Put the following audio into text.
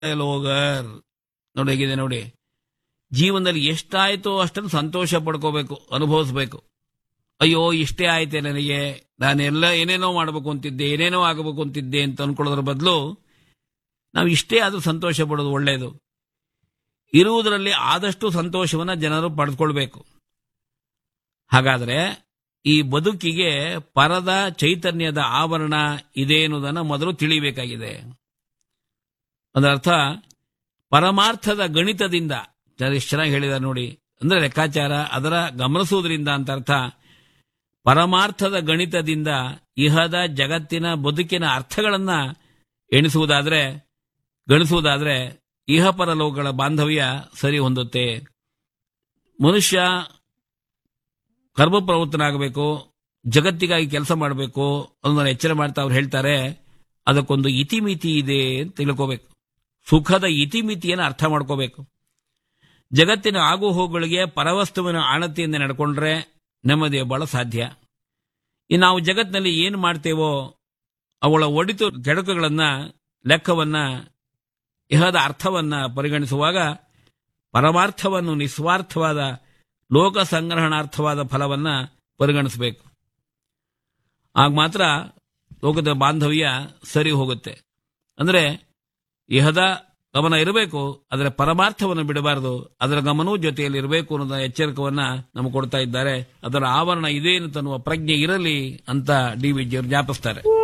ಲೋಗರ್ ನೋಡಿ ಹೇಗಿದೆ ನೋಡಿ ಜೀವನದಲ್ಲಿ ಎಷ್ಟಾಯ್ತೋ ಅಷ್ಟನ್ನು ಸಂತೋಷ ಪಡ್ಕೋಬೇಕು ಅನುಭವಿಸ್ಬೇಕು ಅಯ್ಯೋ ಇಷ್ಟೇ ಆಯ್ತೆ ನನಗೆ ನಾನೆಲ್ಲ ಏನೇನೋ ಮಾಡಬೇಕು ಅಂತಿದ್ದೆ ಏನೇನೋ ಆಗಬೇಕು ಅಂತಿದ್ದೆ ಅಂತ ಅನ್ಕೊಳ್ಳೋದ್ರ ಬದಲು ನಾವು ಇಷ್ಟೇ ಆದ್ರೂ ಸಂತೋಷ ಪಡೋದು ಒಳ್ಳೆಯದು ಇರುವುದರಲ್ಲಿ ಆದಷ್ಟು ಸಂತೋಷವನ್ನ ಜನರು ಪಡೆದುಕೊಳ್ಬೇಕು ಹಾಗಾದ್ರೆ ಈ ಬದುಕಿಗೆ ಪರದ ಚೈತನ್ಯದ ಆವರಣ ಇದೆ ಎನ್ನುವುದನ್ನು ಮೊದಲು ತಿಳಿಬೇಕಾಗಿದೆ ಅದರರ್ಥ ಪರಮಾರ್ಥದ ಗಣಿತದಿಂದ ಎಷ್ಟು ಚೆನ್ನಾಗಿ ಹೇಳಿದ್ದಾರೆ ನೋಡಿ ಅಂದ್ರೆ ಲೆಕ್ಕಾಚಾರ ಅದರ ಗಮನಿಸುವುದರಿಂದ ಅಂತ ಅರ್ಥ ಪರಮಾರ್ಥದ ಗಣಿತದಿಂದ ಇಹದ ಜಗತ್ತಿನ ಬದುಕಿನ ಅರ್ಥಗಳನ್ನ ಎಣಿಸುವುದಾದ್ರೆ ಗಣಿಸುವುದಾದ್ರೆ ಇಹಪರ ಲೋಕಗಳ ಬಾಂಧವ್ಯ ಸರಿ ಹೊಂದುತ್ತೆ ಮನುಷ್ಯ ಕರ್ಮಪ್ರವೃತ್ತನಾಗಬೇಕು ಜಗತ್ತಿಗಾಗಿ ಕೆಲಸ ಮಾಡಬೇಕು ಅನ್ನೋದನ್ನ ಎಚ್ಚರ ಮಾಡ್ತಾ ಅವ್ರು ಹೇಳ್ತಾರೆ ಅದಕ್ಕೊಂದು ಇತಿಮಿತಿ ಇದೆ ಅಂತ ತಿಳ್ಕೋಬೇಕು ಸುಖದ ಇತಿಮಿತಿಯನ್ನು ಅರ್ಥ ಮಾಡ್ಕೋಬೇಕು ಜಗತ್ತಿನ ಆಗು ಹೋಗುಗಳಿಗೆ ಪರವಸ್ತುವಿನ ಆಣತಿಯಿಂದ ನಡ್ಕೊಂಡ್ರೆ ನೆಮ್ಮದಿ ಬಹಳ ಸಾಧ್ಯ ಇನ್ನು ನಾವು ಜಗತ್ತಿನಲ್ಲಿ ಏನು ಮಾಡ್ತೇವೋ ಅವಳ ಒಡಿತು ಕೆಡಕುಗಳನ್ನ ಲೆಕ್ಕವನ್ನ ಇಹದ ಅರ್ಥವನ್ನ ಪರಿಗಣಿಸುವಾಗ ಪರಮಾರ್ಥವನ್ನು ನಿಸ್ವಾರ್ಥವಾದ ಲೋಕ ಸಂಗ್ರಹಣಾರ್ಥವಾದ ಫಲವನ್ನ ಪರಿಗಣಿಸಬೇಕು ಆಗ ಮಾತ್ರ ಲೋಕದ ಬಾಂಧವ್ಯ ಸರಿ ಹೋಗುತ್ತೆ ಅಂದ್ರೆ ಇಹದ ಗಮನ ಇರಬೇಕು ಅದರ ಪರಮಾರ್ಥವನ್ನು ಬಿಡಬಾರದು ಅದರ ಗಮನವೂ ಜೊತೆಯಲ್ಲಿ ಇರಬೇಕು ಅನ್ನೋದ ಎಚ್ಚರಿಕವನ್ನ ನಮಗೆ ಕೊಡ್ತಾ ಇದ್ದಾರೆ ಅದರ ಆವರಣ ಇದೇನು ತನ್ನುವ ಪ್ರಜ್ಞೆ ಇರಲಿ ಅಂತ ಡಿ ವಿಜಿಯವರು ಜ್ಞಾಪಿಸ್ತಾರೆ